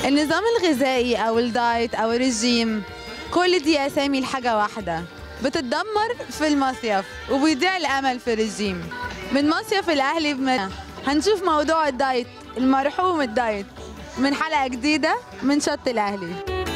النظام الغذائي او الدايت او الرجيم كل دي اسامي لحاجه واحده بتتدمر في المصيف وبيضيع الامل في الرجيم من مصيف الاهلي بمنى هنشوف موضوع الدايت المرحوم الدايت من حلقه جديده من شط الاهلي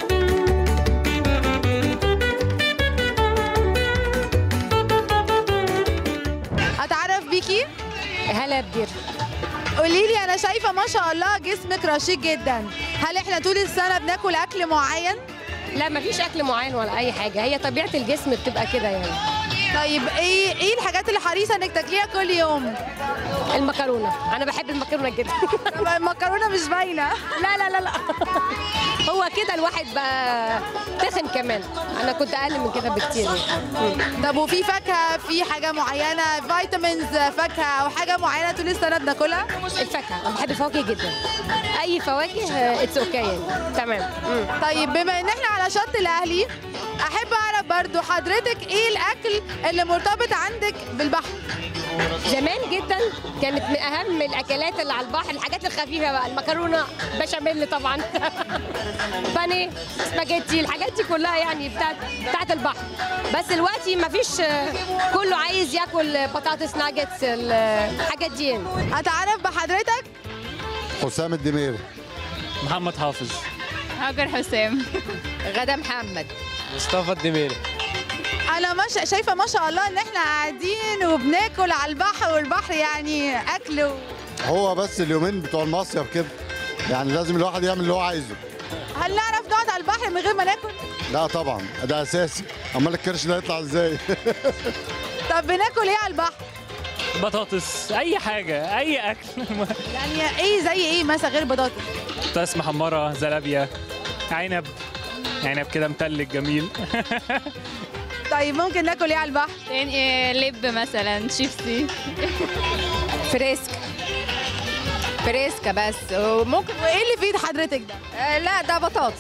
اتعرف بيكي هلا بدير قولي لي انا شايفه ما شاء الله جسمك رشيق جدا هل احنا طول السنه بناكل اكل معين لا مفيش اكل معين ولا اي حاجه هي طبيعه الجسم بتبقى كده يعني طيب ايه ايه الحاجات اللي حريصه انك تاكليها كل يوم المكرونه انا بحب المكرونه جدا طب المكرونه مش باينه لا لا لا لا هو كده الواحد بقى تخن كمان انا كنت اقل من كده بكتير يعني. طب وفي فاكهه في حاجه معينه فيتامينز فاكهه او حاجه معينه طول السنه بناكلها الفاكهه انا بحب الفواكه جدا اي فواكه اتس اوكي يعني تمام مم. طيب بما ان احنا على شط الاهلي احب اعرف برضو حضرتك ايه الاكل اللي مرتبط عندك بالبحر زمان جدا كانت من اهم الاكلات اللي على البحر الحاجات الخفيفه بقى المكرونه بشاميل طبعا بانيه سباجيتي الحاجات دي كلها يعني بتاعت بتاعت البحر بس دلوقتي ما فيش كله عايز ياكل بطاطس ناجتس الحاجات دي يعني. اتعرف بحضرتك حسام الدميري محمد حافظ هاجر حسام غدا محمد مصطفى الدميري انا مش شايفه ما شاء الله ان احنا قاعدين وبناكل على البحر والبحر يعني اكل و... هو بس اليومين بتوع المصيف كده يعني لازم الواحد يعمل اللي هو عايزه هل نعرف نقعد على البحر من غير ما ناكل لا طبعا ده اساسي امال الكرش ده يطلع ازاي طب بناكل ايه على البحر بطاطس اي حاجه اي اكل يعني ايه زي ايه مثلا غير بطاطس بطاطس محمره زلابيا عنب عنب كده متلج جميل طيب ممكن ناكل ايه على البحر يعني لب مثلا شيبسي فريسكا فريسكا بس وممكن وايه اللي في ايد حضرتك ده آه، لا ده بطاطس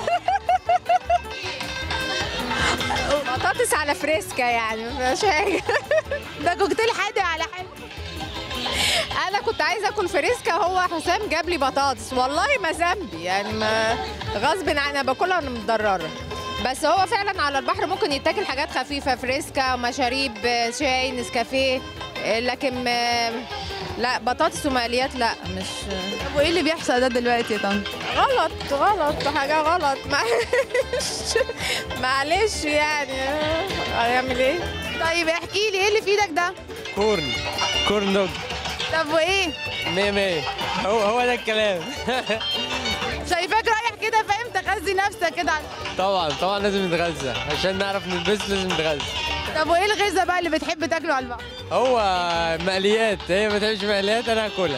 بطاطس على فريسكا يعني مش حاجه ده كوكتيل حادق على حاجه انا كنت عايزه اكل فريسكا هو حسام جاب لي بطاطس والله ما ذنبي يعني ما غصب عني انا باكلها وانا متضرره بس هو فعلا على البحر ممكن يتاكل حاجات خفيفه فريسكا مشاريب شاي نسكافيه لكن آه، لا بطاطس ومقليات لا مش طب وايه اللي بيحصل ده دلوقتي يا طنط غلط غلط حاجه غلط معلش معلش يعني هيعمل ايه طيب احكي لي ايه اللي في ايدك ده كورن كورن دوج طب وايه مية مية هو هو ده الكلام شايفاك رايح كده فاهم تغذي نفسك كده على- طبعا طبعا لازم نتغذى عشان نعرف نلبس لازم نتغذى طب وايه الغذاء بقى اللي بتحب تاكله على البحر هو مقليات هي ما تحبش مقليات انا هاكلها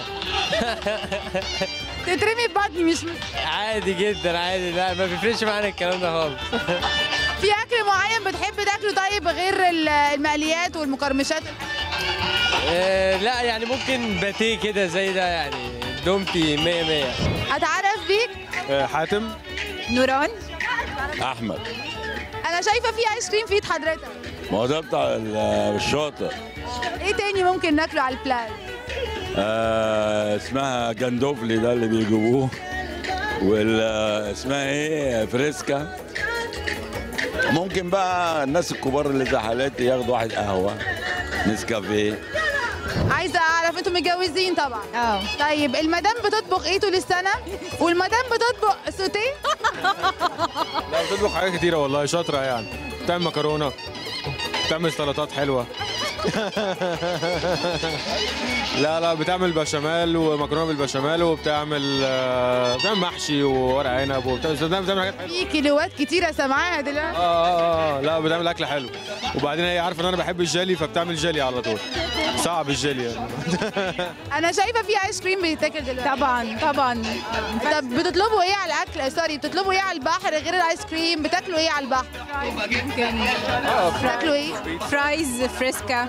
تترمي في بطني مش مش- عادي جدا عادي لا ما بيفرقش معانا الكلام ده خالص في اكل معين بتحب تاكله طيب غير ال- المقليات والمقرمشات آه، لا يعني ممكن باتيه كده زي ده يعني دومتي مية مية اتعرف بيك حاتم نوران احمد انا شايفه في ايس كريم في ايد حضرتك ما هو ده بتاع ال- الشاطئ ايه تاني ممكن ناكله على البلاج آه اسمها جندوفلي ده اللي بيجيبوه وال اسمها ايه فريسكا ممكن بقى الناس الكبار اللي زي حالاتي ياخدوا واحد قهوه نسكافيه عايزه اعرف انتوا متجوزين طبعا اه طيب المدام بتطبخ ايه طول السنه والمدام بتطبخ سوتيه لا بتطبخ حاجات كتيرة والله شاطرة يعني بتعمل مكرونة بتعمل سلطات حلوة لا لا بتعمل بشاميل ومكرونة بالبشاميل وبتعمل آه، بتعمل محشي وورق عنب وبتعمل بتعمل بتعمل حاجات حلوة في كيلوات كتيره سامعاها دلوقتي اه اه اه لا بتعمل اكل حلو وبعدين هي عارفه ان انا بحب الجيلي فبتعمل جيلي على طول صعب الجيلي يعني انا شايفه في ايس كريم بيتاكل دلوقتي طبعا طبعا طب بتطلبوا ايه على الاكل سوري بتطلبوا ايه على البحر غير الايس كريم بتاكلوا ايه على البحر بتاكلوا ايه فرايز فريسكا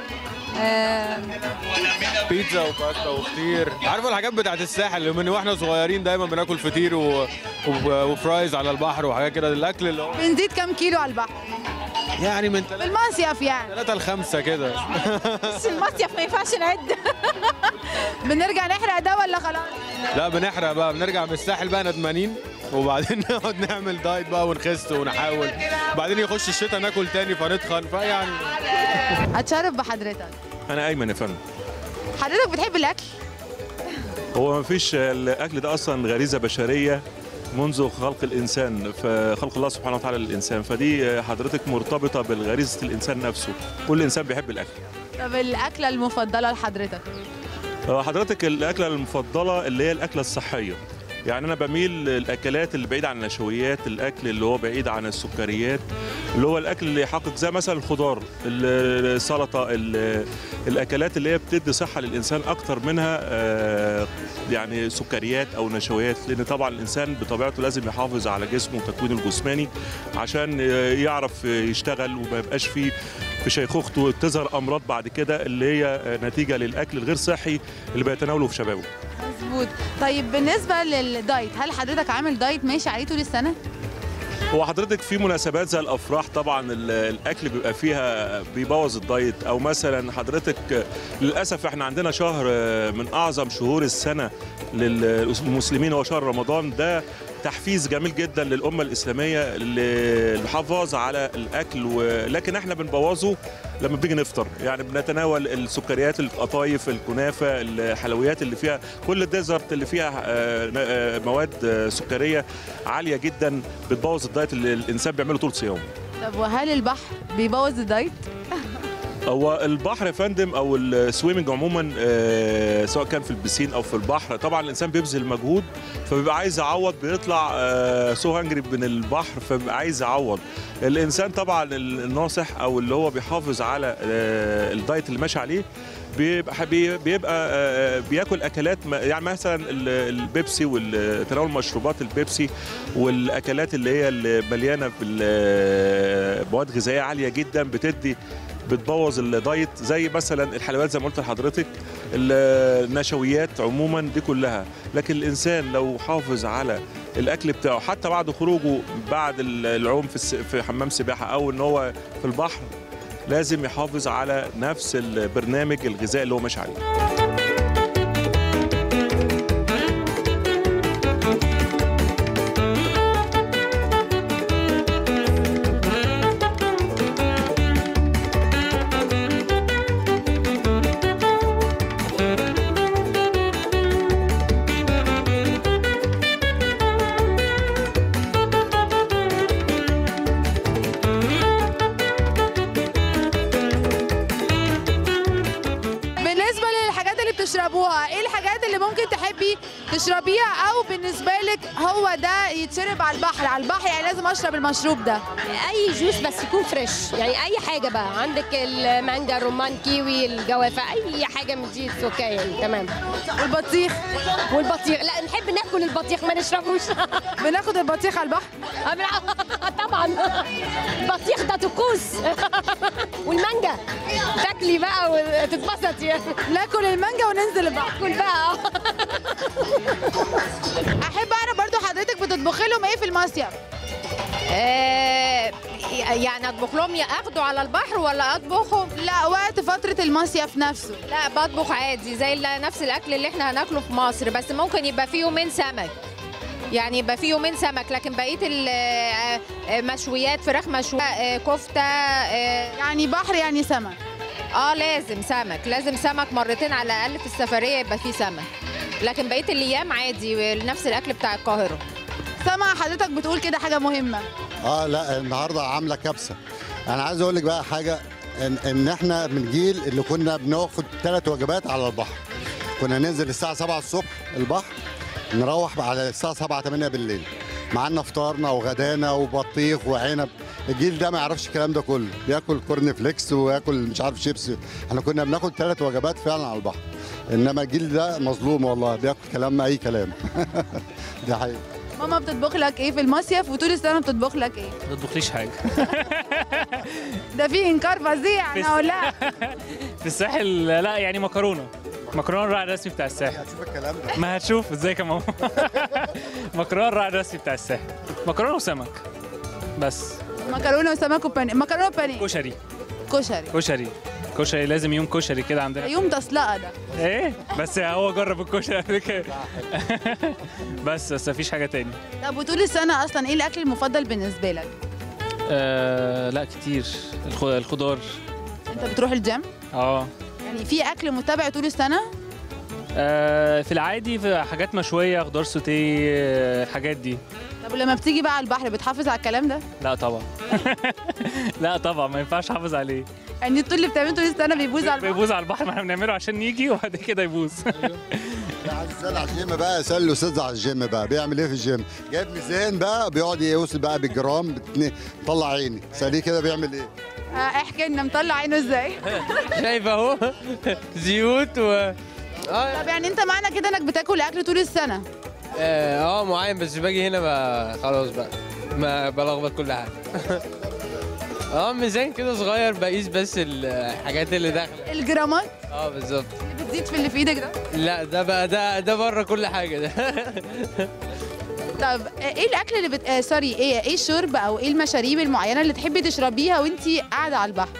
بيتزا وباستا وفطير عارفه الحاجات بتاعت الساحل من واحنا صغيرين دايما بناكل فطير و... و... وفرايز على البحر وحاجات كده الاكل اللي هو بنزيد كام كيلو على البحر يعني من في المصيف يعني ثلاثة لخمسة كده بس المصيف ما ينفعش نعد بنرجع نحرق ده ولا خلاص لا بنحرق بقى بنرجع من الساحل بقى ندمانين وبعدين نقعد نعمل دايت بقى ونخس ونحاول وبعدين يخش الشتاء ناكل تاني فنتخن فيعني اتشرف بحضرتك انا ايمن يا فندم حضرتك بتحب الاكل هو ما فيش الاكل ده اصلا غريزه بشريه منذ خلق الانسان فخلق الله سبحانه وتعالى للانسان فدي حضرتك مرتبطه بالغريزه الانسان نفسه كل انسان بيحب الاكل طب الاكله المفضله لحضرتك هو حضرتك الاكله المفضله اللي هي الاكله الصحيه يعني انا بميل للاكلات اللي بعيده عن النشويات الاكل اللي هو بعيد عن السكريات اللي هو الاكل اللي يحقق زي مثلا الخضار السلطه ال- الاكلات اللي هي بتدي صحه للانسان اكتر منها آه، يعني سكريات او نشويات لان طبعا الانسان بطبيعته لازم يحافظ على جسمه وتكوينه الجسماني عشان يعرف يشتغل وما يبقاش فيه في شيخوخته تظهر امراض بعد كده اللي هي نتيجه للاكل الغير صحي اللي بيتناوله في شبابه مظبوط طيب بالنسبه للدايت هل حضرتك عامل دايت ماشي عليه طول السنه هو حضرتك في مناسبات زي الافراح طبعا ال- الاكل بيبقى فيها بيبوظ الدايت او مثلا حضرتك للاسف احنا عندنا شهر من اعظم شهور السنه للمسلمين هو شهر رمضان ده تحفيز جميل جدا للامه الاسلاميه للحفاظ على الاكل ولكن احنا بنبوظه لما بنيجي نفطر يعني بنتناول السكريات القطايف الكنافه الحلويات اللي فيها كل الديزرت اللي فيها آه، آه، مواد آه، سكريه عاليه جدا بتبوظ الدايت اللي الانسان بيعمله طول صيامه طب وهل البحر بيبوظ الدايت هو البحر يا فندم او السويمنج عموما آه، سواء كان في البسين او في البحر طبعا الانسان بيبذل مجهود فبيبقى عايز يعوض بيطلع سو هانجري من البحر فبيبقى عايز يعوض الانسان طبعا الناصح او اللي هو بيحافظ على آه، الدايت اللي ماشي عليه بيبقى بي- بيبقى آه، بياكل اكلات ما- يعني مثلا ال- البيبسي وتناول مشروبات البيبسي والاكلات اللي هي اللي مليانه بالمواد غذائيه عاليه جدا بتدي بتبوظ الدايت زي مثلا الحلويات زي ما قلت لحضرتك النشويات عموما دي كلها لكن الانسان لو حافظ على الاكل بتاعه حتى بعد خروجه بعد العوم في الس- في حمام سباحه او ان هو في البحر لازم يحافظ على نفس البرنامج الغذائي اللي هو ماشي عليه بالنسبه للحاجات اللي بتشربوها ايه الحاجات اللي ممكن تحبي تشربيها او بالنسبه لك هو ده يتشرب على البحر على البحر يعني لازم اشرب المشروب ده اي جوس بس يكون فريش يعني اي حاجه بقى عندك المانجا الرمان كيوي الجوافه اي حاجه من دي اوكي يعني تمام والبطيخ والبطيخ لا نحب ناكل البطيخ ما نشربوش بناخد البطيخ على البحر طبعا البطيخ ده طقوس والمانجا تاكلي بقى وتتبسطي يعني ناكل المانجا وننزل البحر ناكل بقى احب اعرف برضو حضرتك بتطبخي لهم ايه في المصيف آه، يعني اطبخ لهم يا اخدوا على البحر ولا اطبخهم لا وقت فتره المصيف نفسه لا بطبخ عادي زي ال- نفس الاكل اللي احنا هناكله في مصر بس ممكن يبقى فيه يومين سمك يعني يبقى فيه يومين سمك لكن بقيه المشويات فراخ مشويه آه، كفته آه، يعني بحر يعني سمك اه لازم سمك لازم سمك مرتين على الاقل في السفريه يبقى فيه سمك لكن بقيه الايام عادي نفس الاكل بتاع القاهره سامع حضرتك بتقول كده حاجه مهمه اه لا النهارده عامله كبسه انا عايز اقول لك بقى حاجه ان, إن احنا من الجيل اللي كنا بناخد ثلاث وجبات على البحر كنا ننزل الساعه 7 الصبح البحر نروح بقى على الساعه 7 8 بالليل معانا فطارنا وغدانا وبطيخ وعنب الجيل ده ما يعرفش الكلام ده كله بياكل كورن فليكس وياكل مش عارف شيبسي احنا كنا بناخد ثلاث وجبات فعلا على البحر انما الجيل ده مظلوم والله بياكل كلام اي كلام دي حقيقه ماما بتطبخ لك ايه في المصيف وطول السنه بتطبخ لك ايه ما تطبخليش حاجه ده في انكار فظيع انا اقول لها في الساحل لا يعني مكرونه مكرونه الراعي الرسمي بتاع الساحل هتشوف الكلام ده ما هتشوف ازيك يا ماما مكرونه الراعي الرسمي بتاع الساحل مكرونه وسمك بس مكرونه وسمك وبانيه مكرونه وبانيه كشري كشري كشري كشري لازم يوم كشري كده عندنا يوم تصلقه ده ايه بس هو جرب الكشري قبل كده بس بس مفيش حاجه تاني طب وطول السنه اصلا ايه الاكل المفضل بالنسبه لك آه لا كتير الخ- الخضار انت بتروح الجيم اه يعني في اكل متبع طول السنه آه، في العادي في حاجات مشويه خضار سوتيه آه، الحاجات دي طب ولما بتيجي بقى على البحر بتحافظ على الكلام ده لا طبعا لا طبعا ما ينفعش احافظ عليه يعني طول اللي بتعمله طول السنه بيبوظ على البحر بيبوظ على البحر ما احنا بنعمله عشان نيجي وبعد كده يبوظ عايز اسال على الجيم بقى اسال الاستاذ على الجيم بقى بيعمل ايه في الجيم جايب ميزان بقى بيقعد يوصل بقى بالجرام باتنين- طلع عيني ساليه كده بيعمل ايه آه، احكي لنا مطلع عينه ازاي شايف اهو زيوت و طب يعني انت معنى كده انك بتاكل اكل طول السنه اه آه، معين بس باجي هنا بقى خلاص بقى ما بلخبط كل حاجه اه ميزان كده صغير بقيس بس الحاجات اللي داخله الجرامات اه بالظبط اللي بتزيد في اللي في ايدك ده لا ده بقى ده ده بره كل حاجه ده طب ايه الاكل اللي بت... آه سوري ايه ايه الشرب او ايه المشاريب المعينه اللي تحبي تشربيها وانت قاعده على البحر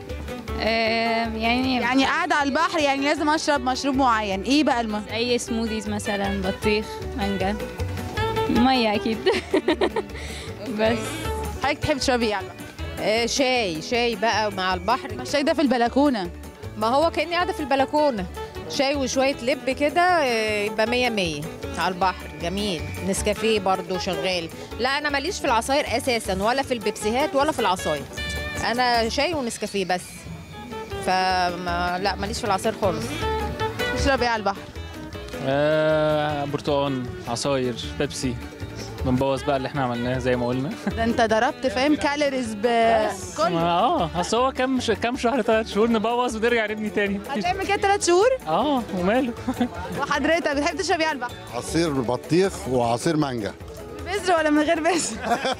يعني يعني قاعده على البحر يعني لازم اشرب مشروب معين ايه بقى الم... اي سموذيز مثلا بطيخ مانجا ميه اكيد بس حضرتك تحبي تشربي ايه على البحر آه، شاي شاي بقى مع البحر الشاي ده في البلكونه ما هو كاني قاعده في البلكونه شاي وشويه لب كده آه، يبقى مية مية على البحر جميل نسكافيه برضو شغال لا انا ماليش في العصاير اساسا ولا في البيبسيهات ولا في العصاير انا شاي ونسكافيه بس فما لا ماليش في العصاير خالص تشرب ايه على البحر آه، برتقان عصاير بيبسي بنبوظ بقى اللي احنا عملناه زي ما قلنا ده انت ضربت فاهم كالوريز ما- بكل اه اصل هو كام ش... كام شهر ثلاث شهور نبوظ ونرجع نبني تاني هتعمل كده ثلاث شهور اه وماله وحضرتك بتحب تشرب ايه على البحر عصير بطيخ وعصير مانجا بذر ولا من غير بذر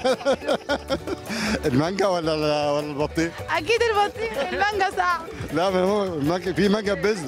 المانجا ولا ولا البطيخ اكيد البطيخ المانجا صعب لا ما هو المانجا في مانجا ببذر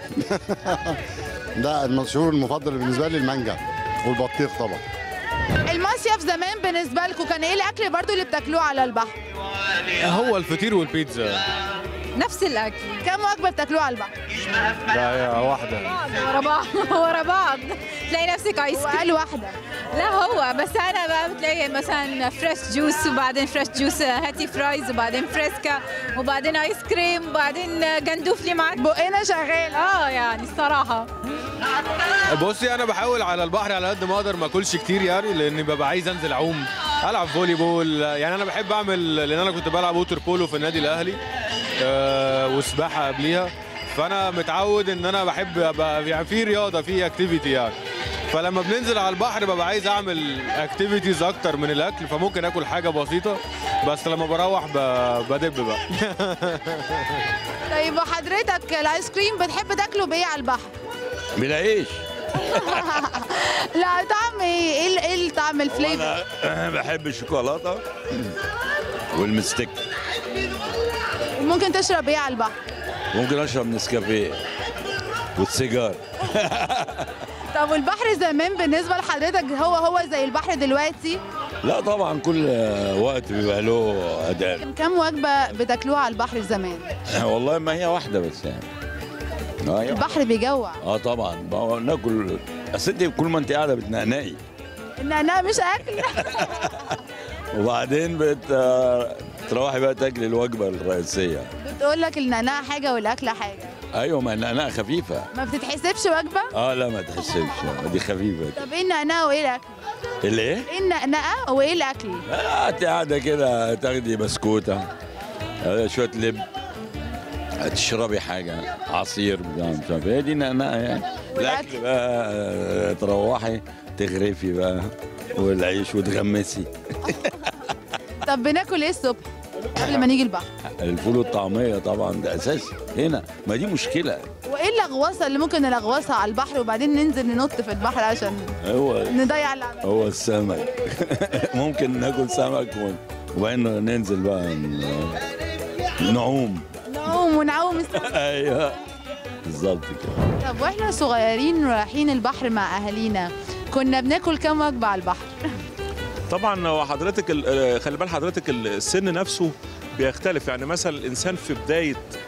لا المشهور المفضل بالنسبه لي المانجا والبطيخ طبعا المصيف زمان بالنسبه لكم كان ايه الاكل برضو اللي بتاكلوه على البحر هو الفطير والبيتزا نفس الاكل كم وجبه بتاكلوها على البحر ده واحده ورا بعض ورا بعض تلاقي نفسك ايس كريم وقال واحده لا هو بس انا بقى بتلاقي مثلا فريش جوس وبعدين فريش جوس هاتي فرايز وبعدين فريسكا وبعدين ايس كريم وبعدين جندوفلي معاك بقنا شغال اه يعني الصراحه بصي انا بحاول على البحر على قد ما اقدر ما اكلش كتير يعني لاني ببقى عايز انزل اعوم العب فولي بول يعني انا بحب اعمل لان انا كنت بلعب ووتر بولو في النادي الاهلي آه وسباحه قبليها فانا متعود ان انا بحب ابقى يعني في رياضه في اكتيفيتي يعني فلما بننزل على البحر ببقى عايز اعمل اكتيفيتيز اكتر من الاكل فممكن اكل حاجه بسيطه بس لما بروح ب- بدب بقى طيب وحضرتك الايس كريم بتحب تاكله بايه على البحر بالعيش لا طعم ايه ايه ال- ايه الطعم الفليفر انا بحب الشوكولاته والمستك ممكن تشرب ايه على البحر ممكن اشرب نسكافيه والسيجار طب والبحر زمان بالنسبه لحضرتك هو هو زي البحر دلوقتي لا طبعا كل وقت بيبقى له اداء كم وجبه بتاكلوها على البحر زمان والله ما هي واحده بس يعني اه هي البحر بيجوع اه طبعا بقى ناكل اصل انت كل ما انت قاعده بتنقنقي النعناع مش اكل وبعدين بت آه، تروحي بقى تاكلي الوجبه الرئيسيه بتقول لك النعناع حاجه والاكل حاجه ايوه ما النعناع خفيفه ما بتتحسبش وجبه اه لا ما تحسبش دي خفيفه طب ايه النعناع وايه الاكل الايه؟ ايه النعناع وايه الاكل آه، انت قاعده كده تاخدي بسكوته آه، شويه لب تشربي حاجه عصير بتاع مش عارف ايه دي نعناع يعني الاكل بقى آه، تروحي تغرفي بقى والعيش وتغمسي طب بناكل ايه الصبح قبل ما نيجي البحر الفول والطعميه طبعا ده اساسي هنا ما دي مشكله وايه اللغوصه اللي ممكن نلغوصها على البحر وبعدين ننزل ننط في البحر عشان هو نضيع اللي عندنا هو السمك ممكن ناكل سمك وبعدين ننزل بقى ن- نعوم نعوم ونعوم السمك ايوه بالظبط كده طب واحنا صغيرين رايحين البحر مع اهالينا كنا بناكل كام وجبه على البحر طبعا هو حضرتك ال- آه، خلي بال حضرتك السن نفسه بيختلف يعني مثلا الانسان في بدايه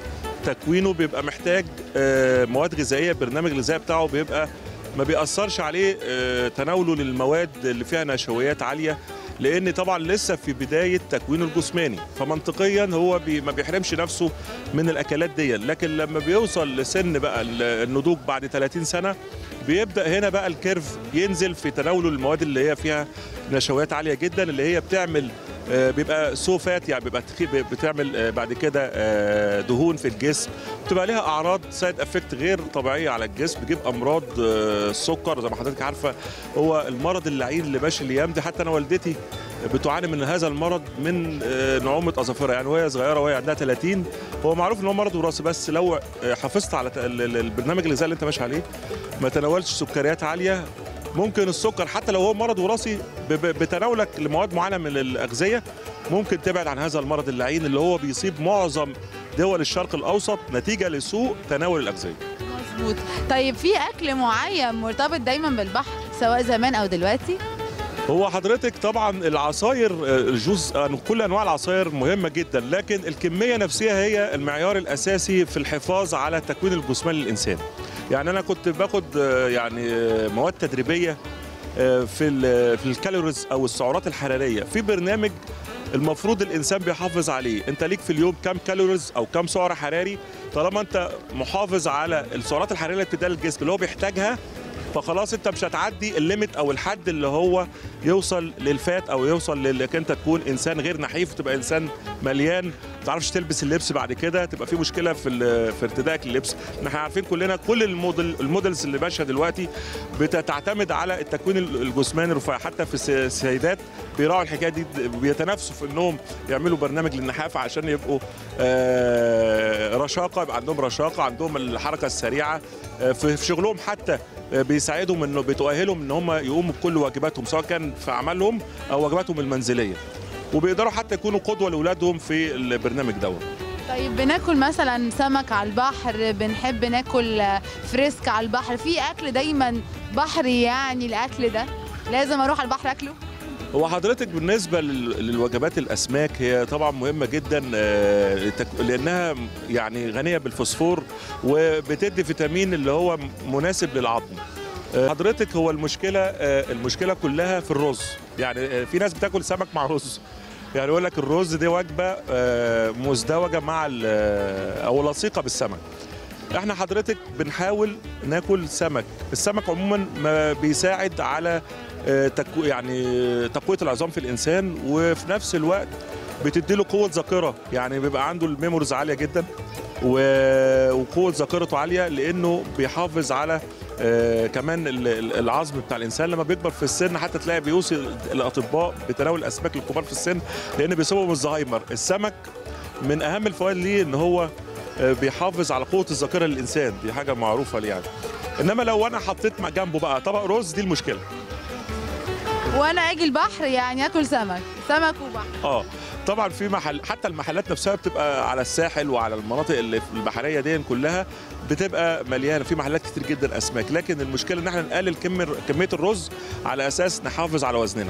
تكوينه بيبقى محتاج آه، مواد غذائيه البرنامج الغذائي بتاعه بيبقى ما بيأثرش عليه آه، تناوله للمواد اللي فيها نشويات عاليه لان طبعا لسه في بدايه تكوينه الجسماني فمنطقيا هو بي ما بيحرمش نفسه من الاكلات دي لكن لما بيوصل لسن بقى ال- النضوج بعد 30 سنه بيبدا هنا بقى الكيرف ينزل في تناوله المواد اللي هي فيها نشويات عاليه جدا اللي هي بتعمل آه، بيبقى سوفات يعني بيبقى تخي- بتعمل آه، بعد كده آه، دهون في الجسم بتبقى ليها اعراض سايد افكت غير طبيعيه على الجسم بتجيب امراض آه، السكر زي ما حضرتك عارفه هو المرض اللعين اللي ماشي الايام دي حتى انا والدتي بتعاني من هذا المرض من آه، نعومه اظافرها يعني وهي صغيره وهي عندها 30 هو معروف ان هو مرض وراثي بس لو آه، حافظت على ت- ال- ال- البرنامج الغذائي اللي انت ماشي عليه ما تناولش سكريات عاليه ممكن السكر حتى لو هو مرض وراثي ب- ب- بتناولك لمواد معينه من الاغذيه ممكن تبعد عن هذا المرض اللعين اللي هو بيصيب معظم دول الشرق الاوسط نتيجه لسوء تناول الاغذيه مظبوط طيب في اكل معين مرتبط دايما بالبحر سواء زمان او دلوقتي هو حضرتك طبعا العصاير آه، الجوز آه، كل انواع العصاير مهمه جدا لكن الكميه نفسها هي المعيار الاساسي في الحفاظ على التكوين الجسماني للانسان يعني انا كنت باخد آه، يعني آه، مواد تدريبيه آه، في ال- في الكالوريز او السعرات الحراريه في برنامج المفروض الانسان بيحافظ عليه انت ليك في اليوم كام كالوريز او كام سعر حراري طالما انت محافظ على السعرات الحراريه اللي بتديها للجسم اللي هو بيحتاجها فخلاص انت مش هتعدي الليميت او الحد اللي هو يوصل للفات او يوصل لانك انت تكون انسان غير نحيف تبقى انسان مليان ما تعرفش تلبس اللبس بعد كده تبقى في مشكله في ال- في ارتدائك للبس احنا عارفين كلنا كل الموديل الموديلز اللي ماشيه دلوقتي بتعتمد على التكوين الجسماني الرفيع حتى في الس- السيدات بيراعوا الحكايه دي بيتنافسوا في انهم يعملوا برنامج للنحافه عشان يبقوا آه، رشاقه يبقى عندهم رشاقه عندهم الحركه السريعه آه، في في شغلهم حتى آه، بيساعدهم انه بتؤهلهم ان هم يقوموا بكل واجباتهم سواء كان في عملهم او واجباتهم المنزليه وبيقدروا حتى يكونوا قدوه لاولادهم في البرنامج دوت طيب بناكل مثلا سمك على البحر بنحب ناكل فريسك على البحر في اكل دايما بحري يعني الاكل ده لازم اروح على البحر اكله هو حضرتك بالنسبة لل- للوجبات الأسماك هي طبعا مهمة جدا آه، لتك- لأنها يعني غنية بالفوسفور وبتدي فيتامين اللي هو مناسب للعظم آه، حضرتك هو المشكلة آه، المشكلة كلها في الرز يعني آه، في ناس بتاكل سمك مع رز يعني يقول لك الرز دي وجبة آه، مزدوجة مع ال- آه، أو لصيقة بالسمك احنا حضرتك بنحاول ناكل سمك السمك عموما ما بيساعد على آه، تكو يعني تقويه العظام في الانسان وفي نفس الوقت بتدي له قوه ذاكره يعني بيبقى عنده الميموريز عاليه جدا و- وقوه ذاكرته عاليه لانه بيحافظ على آه، كمان ال- ال- العظم بتاع الانسان لما بيكبر في السن حتى تلاقي بيوصي الاطباء بتناول الاسماك الكبار في السن لان بيصيبهم الزهايمر السمك من اهم الفوائد ليه ان هو آه، بيحافظ على قوه الذاكره للانسان دي حاجه معروفه ليه يعني انما لو انا حطيت مع جنبه بقى طبق رز دي المشكله وانا اجي البحر يعني اكل سمك سمك وبحر اه طبعا في محل حتى المحلات نفسها بتبقى على الساحل وعلى المناطق اللي في البحريه دي كلها بتبقى مليانه في محلات كتير جدا اسماك لكن المشكله ان احنا نقلل كم كميه الرز على اساس نحافظ على وزننا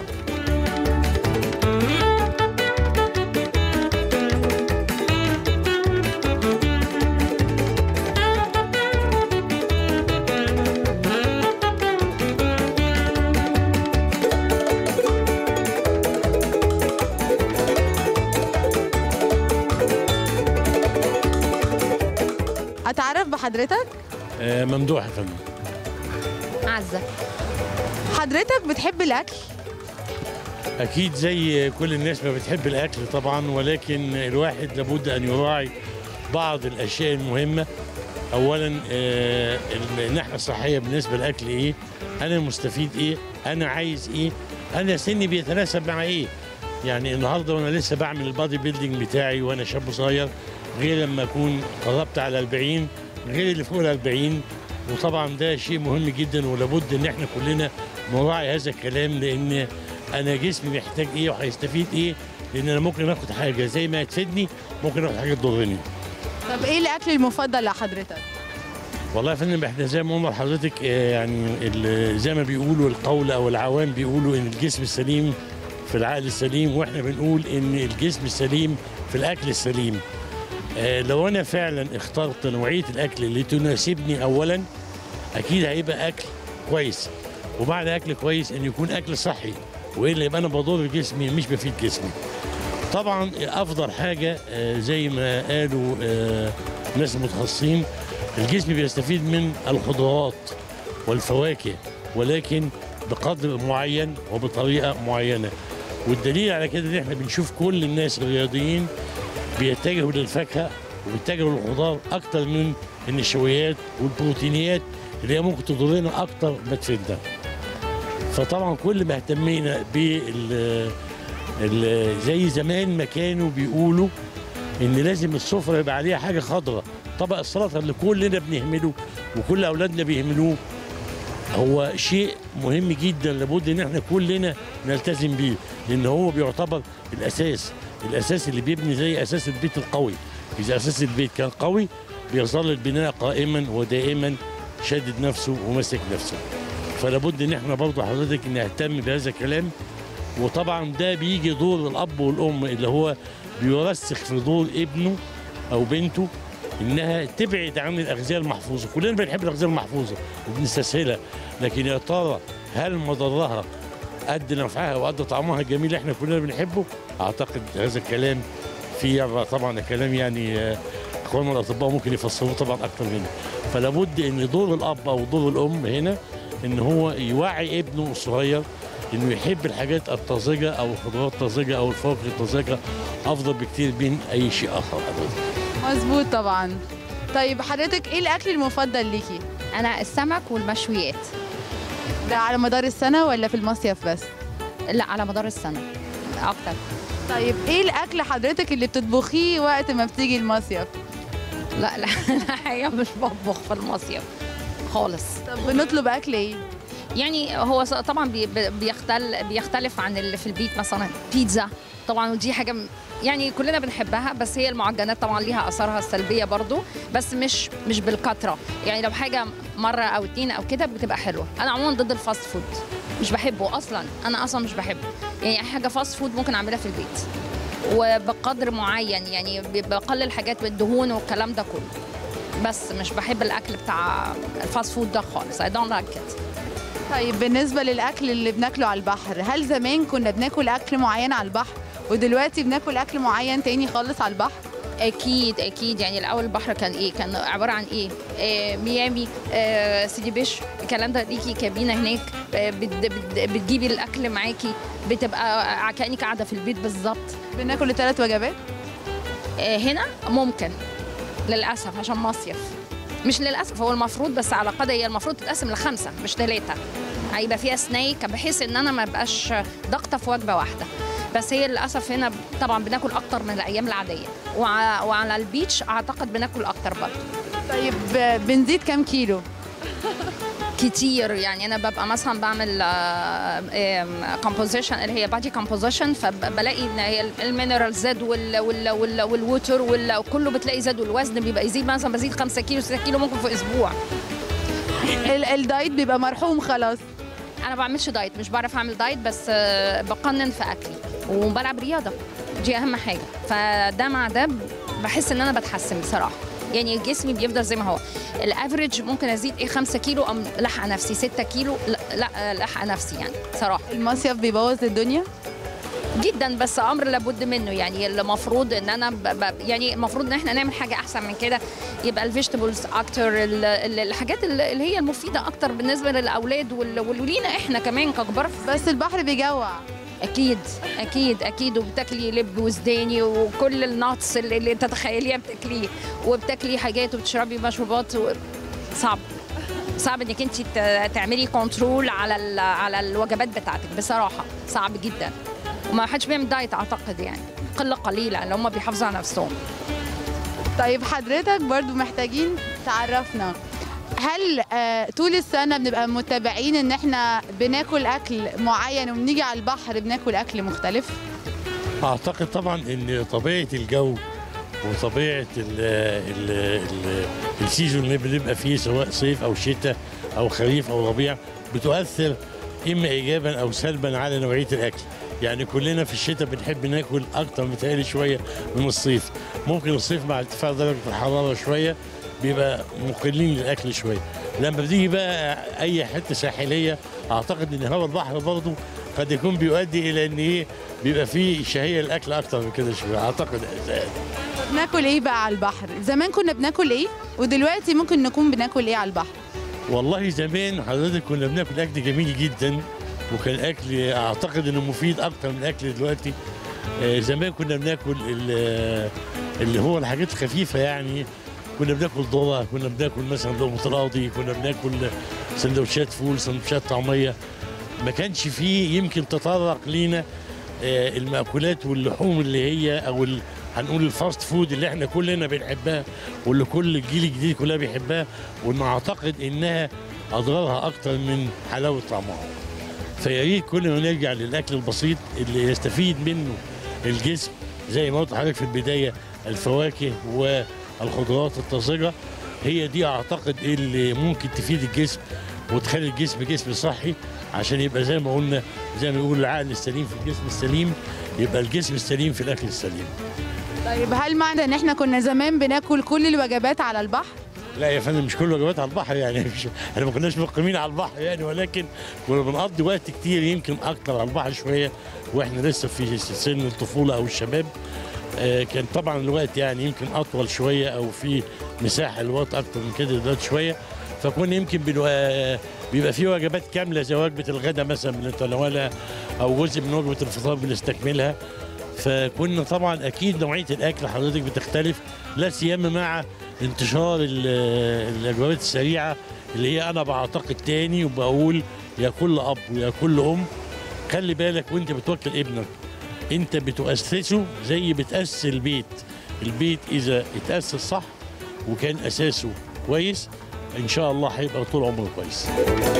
اتعرف بحضرتك آه، ممدوح يا فندم عزة حضرتك بتحب الاكل اكيد زي كل الناس ما بتحب الاكل طبعا ولكن الواحد لابد ان يراعي بعض الاشياء المهمه اولا آه، الناحيه الصحيه بالنسبه للاكل ايه انا مستفيد ايه انا عايز ايه انا سني بيتناسب مع ايه يعني النهارده وانا لسه بعمل البادي بيلدينج بتاعي وانا شاب صغير غير لما اكون قربت على 40 غير اللي فوق ال 40 وطبعا ده شيء مهم جدا ولابد ان احنا كلنا نراعي هذا الكلام لان انا جسمي محتاج ايه وهيستفيد ايه لان انا ممكن اخد حاجه زي ما هتفيدني ممكن اخد حاجه تضرني طب ايه الاكل المفضل لحضرتك والله يا فندم احنا زي ما قلنا لحضرتك آه، يعني ال- زي ما بيقولوا القول او العوام بيقولوا ان الجسم السليم في العقل السليم واحنا بنقول ان الجسم السليم في الاكل السليم آه، لو انا فعلا اخترت نوعيه الاكل اللي تناسبني اولا اكيد هيبقى اكل كويس وبعد اكل كويس ان يكون اكل صحي والا يبقى انا بضر جسمي مش بفيد جسمي طبعا افضل حاجه آه، زي ما قالوا آه، ناس متخصصين الجسم بيستفيد من الخضروات والفواكه ولكن بقدر معين وبطريقه معينه والدليل على كده ان احنا بنشوف كل الناس الرياضيين بيتجهوا للفاكهه وبيتجهوا للخضار اكتر من النشويات والبروتينيات اللي هي ممكن تضرنا اكتر ما تفيدنا فطبعا كل ما اهتمينا بال ال- زي زمان ما كانوا بيقولوا ان لازم السفره يبقى عليها حاجه خضراء طبق السلطه اللي كلنا بنهمله وكل اولادنا بيهملوه هو شيء مهم جدا لابد ان احنا كلنا نلتزم بيه لان هو بيعتبر الاساس الاساس اللي بيبني زي اساس البيت القوي اذا اساس البيت كان قوي بيظل البناء قائما ودائما شادد نفسه وماسك نفسه فلابد ان احنا برضه حضرتك نهتم بهذا الكلام وطبعا ده بيجي دور الاب والام اللي هو بيرسخ في دور ابنه او بنته انها تبعد عن الاغذيه المحفوظه كلنا بنحب الاغذيه المحفوظه وبنستسهلها لكن يا ترى هل مضرها قد نفعها وقد طعمها الجميل اللي احنا كلنا بنحبه اعتقد هذا الكلام في طبعا كلام يعني آه، اخواننا الاطباء ممكن يفسروه طبعا اكتر مني فلا بد ان دور الاب او دور الام هنا ان هو يوعي ابنه الصغير انه يحب الحاجات الطازجه او الخضروات الطازجه او الفواكه الطازجه افضل بكتير من اي شيء اخر ابدا مظبوط طبعا طيب حضرتك ايه الاكل المفضل ليكي انا السمك والمشويات ده على مدار السنه ولا في المصيف بس لا على مدار السنه اكتر طيب ايه الاكل حضرتك اللي بتطبخيه وقت ما بتيجي المصيف لا لا الحقيقه مش بطبخ في المصيف خالص طب بنطلب اكل ايه يعني هو س- طبعا بي- بي- بيختل بيختلف عن اللي في البيت مثلا بيتزا طبعا ودي حاجه م- يعني كلنا بنحبها بس هي المعجنات طبعا ليها اثارها السلبيه برضو بس مش مش بالكتره يعني لو حاجه مره او اتنين او كده بتبقى حلوه انا عموما ضد الفاست فود مش بحبه اصلا انا اصلا مش بحبه يعني اي حاجه فاست فود ممكن اعملها في البيت وبقدر معين يعني ب- بقلل حاجات بالدهون والكلام ده كله بس مش بحب الاكل بتاع الفاست فود ده خالص I don't like it طيب بالنسبه للاكل اللي بناكله على البحر هل زمان كنا بناكل اكل معين على البحر ودلوقتي بناكل اكل معين تاني خالص على البحر اكيد اكيد يعني الاول البحر كان ايه كان عباره عن ايه آه ميامي آه سيدي بيش الكلام ده ليكي كابينه هناك آه بت بت بتجيبي الاكل معاكي بتبقى كانك قاعده في البيت بالظبط بناكل ثلاث وجبات آه هنا ممكن للاسف عشان مصيف مش للاسف هو المفروض بس على قدر هي المفروض تتقسم لخمسه مش ثلاثه هيبقى فيها سنايك بحيث ان انا ما بقاش ضغطه في وجبه واحده بس هي للاسف هنا طبعا بناكل اكتر من الايام العاديه وع- وعلى البيتش اعتقد بناكل اكتر برضه طيب بنزيد كام كيلو كتير يعني انا ببقى مثلا بعمل كومبوزيشن اللي هي بادي كومبوزيشن فبلاقي ان هي المينرال زاد وال وال وال والووتر وال- وكله بتلاقي زاد والوزن بيبقى يزيد مثلا بزيد 5 كيلو 6 كيلو ممكن في اسبوع ال- الدايت بيبقى مرحوم خلاص انا ما بعملش دايت مش بعرف اعمل دايت بس آه، بقنن في اكلي وبلعب رياضه دي اهم حاجه فده مع ده بحس ان انا بتحسن بصراحه يعني جسمي بيفضل زي ما هو الافريج ممكن ازيد ايه 5 كيلو ام لحق نفسي 6 كيلو لا, لا لحق نفسي يعني صراحه المصيف بيبوظ الدنيا جدا بس امر لابد منه يعني المفروض ان انا ب... ب... يعني المفروض ان احنا نعمل حاجه احسن من كده يبقى الفيجيتابلز اكتر ال... ال- الحاجات ال- اللي هي المفيده اكتر بالنسبه للاولاد وال... ولينا احنا كمان ككبار بس البحر بيجوع اكيد اكيد اكيد وبتاكلي لب وسداني وكل الناتس اللي, اللي تتخيليها بتاكليه وبتاكلي حاجات وبتشربي مشروبات و... صعب صعب انك انت ت- تعملي كنترول على ال... على الوجبات بتاعتك بصراحه صعب جدا وما حدش بيعمل دايت اعتقد يعني قله قليله اللي هم بيحافظوا على نفسهم طيب حضرتك برضو محتاجين تعرفنا هل آه طول السنة بنبقى متابعين ان احنا بناكل اكل معين وبنيجي على البحر بناكل اكل مختلف؟ اعتقد طبعا ان طبيعه الجو وطبيعه ال ال ال السيزون اللي بنبقى فيه سواء صيف او شتاء او خريف او ربيع بتؤثر اما ايجابا او سلبا على نوعيه الاكل يعني كلنا في الشتاء بنحب ناكل اكتر متهيألي شويه من الصيف ممكن الصيف مع ارتفاع درجه الحراره شويه بيبقى مقلين للاكل شويه لما بتيجي بقى اي حته ساحليه اعتقد ان هوا البحر برضه قد يكون بيؤدي الى ان ايه بيبقى فيه شهيه للاكل اكتر من كده شويه اعتقد بناكل ايه بقى على البحر زمان كنا بناكل ايه ودلوقتي ممكن نكون بناكل ايه على البحر والله زمان حضرتك كنا بناكل اكل جميل جدا وكان اكل اعتقد انه مفيد اكتر من الاكل دلوقتي آه، زمان كنا بناكل ال- اللي هو الحاجات الخفيفه يعني كنا بناكل ذره كنا بناكل مثلا لقمه القاضي كنا بناكل سندوتشات فول سندوتشات طعميه ما كانش فيه يمكن تطرق لينا آه، المأكولات واللحوم اللي هي او ال- هنقول الفاست فود اللي احنا كلنا بنحبها واللي كل الجيل الجديد كلها بيحبها وان اعتقد انها اضرارها اكتر من حلاوه طعمها فيا ريت كل ما نرجع للاكل البسيط اللي يستفيد منه الجسم زي ما قلت لحضرتك في البدايه الفواكه والخضروات الطازجه هي دي اعتقد اللي ممكن تفيد الجسم وتخلي الجسم جسم صحي عشان يبقى زي ما قلنا زي ما بيقول العقل السليم في الجسم السليم يبقى الجسم السليم في الاكل السليم طيب هل معنى ان احنا كنا زمان بناكل كل الوجبات على البحر لا يا فندم مش كل وجبات على البحر يعني مش احنا ما كناش مقيمين على البحر يعني ولكن كنا بنقضي وقت كتير يمكن اكتر على البحر شويه واحنا لسه في سن الطفوله او الشباب آه، كان طبعا الوقت يعني يمكن اطول شويه او في مساحه الوقت اكتر من كده دلوقتي شويه فكنا يمكن بنو- بيبقى في وجبات كامله زي وجبه الغداء مثلا بنتناولها او جزء من وجبه الفطار بنستكملها فكنا طبعا اكيد نوعيه الاكل حضرتك بتختلف لا سيما مع انتشار ال- الوجبات السريعه اللي هي انا بعتقد تاني وبقول يا كل اب ويا كل ام خلي بالك وانت بتوكل ابنك انت بتؤسسه زي بتاسس البيت البيت اذا اتاسس صح وكان اساسه كويس ان شاء الله هيبقى طول عمره كويس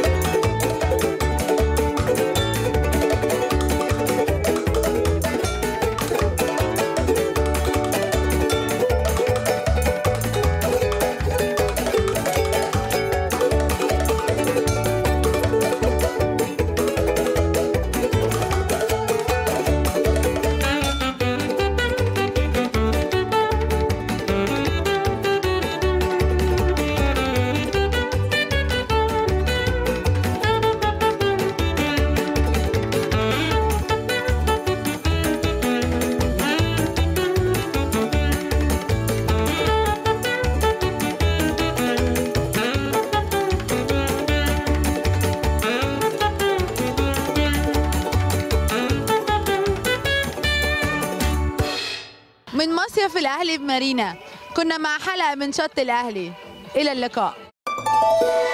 من مصيف الاهلي بمارينا كنا مع حلقه من شط الاهلي الى اللقاء